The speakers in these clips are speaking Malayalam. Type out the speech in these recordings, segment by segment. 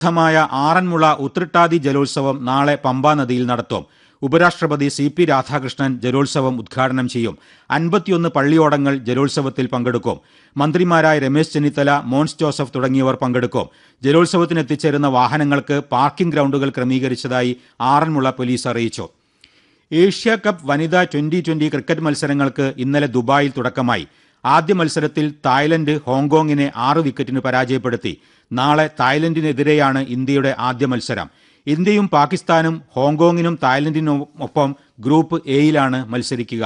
പ്രസിദ്ധമായ ആറന്മുള ഉത്രട്ടാതി ജലോത്സവം നാളെ പമ്പാ നദിയിൽ നടത്തും ഉപരാഷ്ട്രപതി സി പി രാധാകൃഷ്ണൻ ജലോത്സവം ഉദ്ഘാടനം ചെയ്യും അൻപത്തിയൊന്ന് പള്ളിയോടങ്ങൾ ജലോത്സവത്തിൽ പങ്കെടുക്കും മന്ത്രിമാരായ രമേശ് ചെന്നിത്തല മോൻസ് ജോസഫ് തുടങ്ങിയവർ പങ്കെടുക്കും ജലോത്സവത്തിന് എത്തിച്ചേരുന്ന വാഹനങ്ങൾക്ക് പാർക്കിംഗ് ഗ്രൗണ്ടുകൾ ക്രമീകരിച്ചതായി ആറന്മുള പോലീസ് അറിയിച്ചു ഏഷ്യ കപ്പ് വനിതാ ട്വന്റി ട്വന്റി ക്രിക്കറ്റ് മത്സരങ്ങൾക്ക് ഇന്നലെ ദുബായിൽ തുടക്കമായി ആദ്യ മത്സരത്തിൽ തായ്ലൻഡ് ഹോങ്കോങ്ങിനെ ആറ് വിക്കറ്റിന് പരാജയപ്പെടുത്തി നാളെ തായ്ലൻഡിനെതിരെയാണ് ഇന്ത്യയുടെ ആദ്യ മത്സരം ഇന്ത്യയും പാകിസ്ഥാനും ഹോങ്കോങ്ങിനും തായ്ലൻഡിനുമൊപ്പം ഗ്രൂപ്പ് എയിലാണ് മത്സരിക്കുക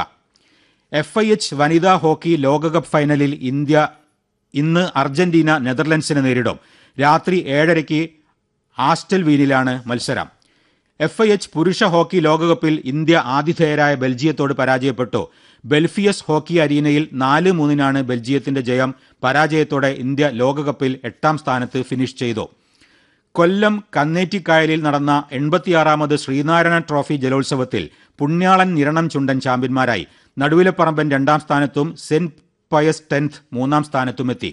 എഫ് ഐ എച്ച് വനിതാ ഹോക്കി ലോകകപ്പ് ഫൈനലിൽ ഇന്ത്യ ഇന്ന് അർജന്റീന നെതർലൻഡ്സിനെ നേരിടും രാത്രി ഏഴരയ്ക്ക് ആസ്റ്റൽ വീനിലാണ് മത്സരം എഫ് ഐ എച്ച് പുരുഷ ഹോക്കി ലോകകപ്പിൽ ഇന്ത്യ ആതിഥേയരായ ബെൽജിയത്തോട് പരാജയപ്പെട്ടു ബെൽഫിയസ് ഹോക്കി അരീനയിൽ നാല് മൂന്നിനാണ് ബെൽജിയത്തിന്റെ ജയം പരാജയത്തോടെ ഇന്ത്യ ലോകകപ്പിൽ എട്ടാം സ്ഥാനത്ത് ഫിനിഷ് ചെയ്തു കൊല്ലം കന്നേറ്റിക്കായലിൽ നടന്ന എൺപത്തിയാറാമത് ശ്രീനാരായണ ട്രോഫി ജലോത്സവത്തിൽ പുണ്യാളൻ നിരണം ചുണ്ടൻ ചാമ്പ്യന്മാരായി നടുവിലപ്പറമ്പൻ രണ്ടാം സ്ഥാനത്തും സെന്റ് പയസ് ടെൻത്ത് മൂന്നാം സ്ഥാനത്തുമെത്തി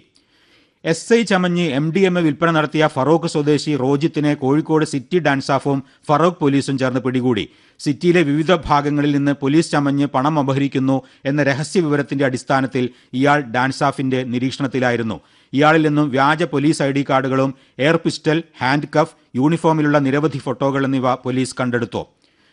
എസ് ഐ ചമഞ്ഞ് എം ഡി എം എ വിൽപ്പന നടത്തിയ ഫറോക്ക് സ്വദേശി റോജിത്തിനെ കോഴിക്കോട് സിറ്റി ഡാൻസാഫും ഫറോക്ക് പോലീസും ചേർന്ന് പിടികൂടി സിറ്റിയിലെ വിവിധ ഭാഗങ്ങളിൽ നിന്ന് പോലീസ് ചമഞ്ഞ് പണം അപഹരിക്കുന്നു എന്ന രഹസ്യ വിവരത്തിന്റെ അടിസ്ഥാനത്തിൽ ഇയാൾ ഡാൻസാഫിന്റെ നിരീക്ഷണത്തിലായിരുന്നു ഇയാളിൽ നിന്നും വ്യാജ പോലീസ് ഐ ഡി കാർഡുകളും എയർ പിസ്റ്റൽ ഹാൻഡ് കഫ് യൂണിഫോമിലുള്ള നിരവധി ഫോട്ടോകൾ എന്നിവ പോലീസ് കണ്ടെടുത്തു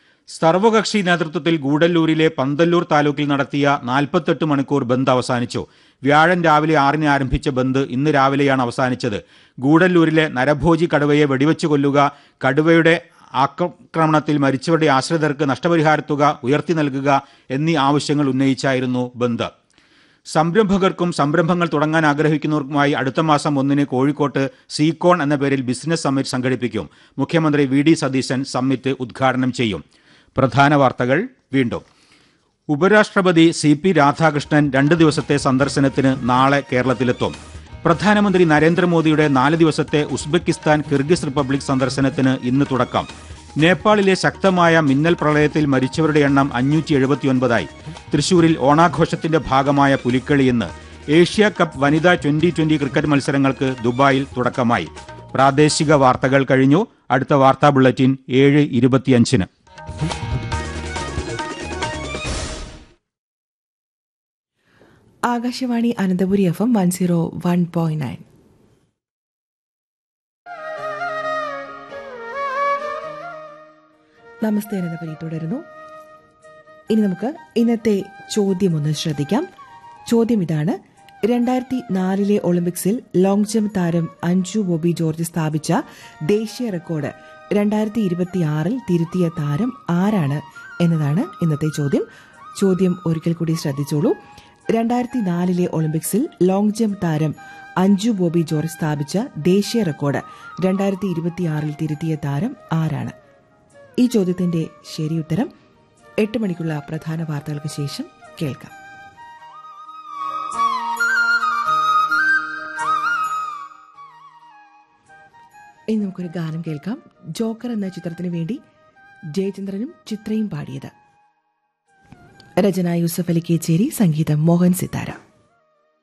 സർവകക്ഷി നേതൃത്വത്തിൽ ഗൂഡല്ലൂരിലെ പന്തല്ലൂർ താലൂക്കിൽ നടത്തിയ നാൽപ്പത്തെട്ട് മണിക്കൂർ ബന്ദ് അവസാനിച്ചു വ്യാഴൻ രാവിലെ ആറിന് ആരംഭിച്ച ബന്ദ് ഇന്ന് രാവിലെയാണ് അവസാനിച്ചത് ഗൂഡല്ലൂരിലെ നരഭോജി കടുവയെ വെടിവെച്ച് കൊല്ലുക കടുവയുടെ ആക്രമണത്തിൽ മരിച്ചവരുടെ ആശ്രിതർക്ക് നഷ്ടപരിഹാരത്തുക ഉയർത്തി നൽകുക എന്നീ ആവശ്യങ്ങൾ ഉന്നയിച്ചായിരുന്നു ബന്ദ് സംരംഭകർക്കും സംരംഭങ്ങൾ തുടങ്ങാൻ ആഗ്രഹിക്കുന്നവർക്കുമായി അടുത്ത മാസം ഒന്നിന് കോഴിക്കോട്ട് സീകോൺ എന്ന പേരിൽ ബിസിനസ് സമ്മിറ്റ് സംഘടിപ്പിക്കും മുഖ്യമന്ത്രി വി ഡി സതീശൻ സമ്മിറ്റ് ഉദ്ഘാടനം ചെയ്യും പ്രധാന വാർത്തകൾ വീണ്ടും ഉപരാഷ്ട്രപതി സി പി രാധാകൃഷ്ണൻ രണ്ട് ദിവസത്തെ സന്ദർശനത്തിന് നാളെ കേരളത്തിലെത്തും പ്രധാനമന്ത്രി നരേന്ദ്രമോദിയുടെ നാല് ദിവസത്തെ ഉസ്ബെക്കിസ്ഥാൻ കിർഗിസ് റിപ്പബ്ലിക് സന്ദർശനത്തിന് ഇന്ന് തുടക്കം നേപ്പാളിലെ ശക്തമായ മിന്നൽ പ്രളയത്തിൽ മരിച്ചവരുടെ എണ്ണം അഞ്ഞൂറ്റി എഴുപത്തിയൊൻപതായി തൃശൂരിൽ ഓണാഘോഷത്തിന്റെ ഭാഗമായ പുലിക്കളി ഇന്ന് ഏഷ്യ കപ്പ് വനിതാ ട്വന്റി ട്വന്റി ക്രിക്കറ്റ് മത്സരങ്ങൾക്ക് ദുബായിൽ തുടക്കമായി പ്രാദേശിക വാർത്തകൾ കഴിഞ്ഞു അടുത്ത വാർത്താ ബുള്ളറ്റിൻ ഏഴ് ഇരുപത്തിയഞ്ചിന് Akashvani Ananthapuri F M one zero one point nine നമസ്തേ അനന്തപുരി തുടരുന്നു ഇനി നമുക്ക് ഇന്നത്തെ ചോദ്യം ഒന്ന് ശ്രദ്ധിക്കാം ചോദ്യം ഇതാണ് രണ്ടായിരത്തി നാലിലെ ഒളിമ്പിക്സിൽ ലോങ് ജംപ് താരം അഞ്ജു ബോബി ജോർജ് സ്ഥാപിച്ച ദേശീയ റെക്കോർഡ് രണ്ടായിരത്തി ഇരുപത്തിയാറിൽ തിരുത്തിയ താരം ആരാണ് എന്നതാണ് ഇന്നത്തെ ചോദ്യം ചോദ്യം ഒരിക്കൽ കൂടി ശ്രദ്ധിച്ചോളൂ രണ്ടായിരത്തി നാലിലെ ഒളിമ്പിക്സിൽ ലോങ് ജംപ് താരം അഞ്ജു ബോബി ജോർജ് സ്ഥാപിച്ച ദേശീയ റെക്കോർഡ് രണ്ടായിരത്തി ഇരുപത്തിയാറിൽ തിരുത്തിയ താരം ആരാണ് ഈ ചോദ്യത്തിന്റെ ശരിയുത്തരം എട്ട് മണിക്കുള്ള പ്രധാന വാർത്തകൾക്ക് ശേഷം കേൾക്കാം ഇനി നമുക്കൊരു ഗാനം കേൾക്കാം ജോക്കർ എന്ന ചിത്രത്തിന് വേണ്ടി ജയചന്ദ്രനും ചിത്രയും പാടിയത് രചന യൂസഫ് അലി കേച്ചേരി സംഗീതം മോഹൻ സിത്താര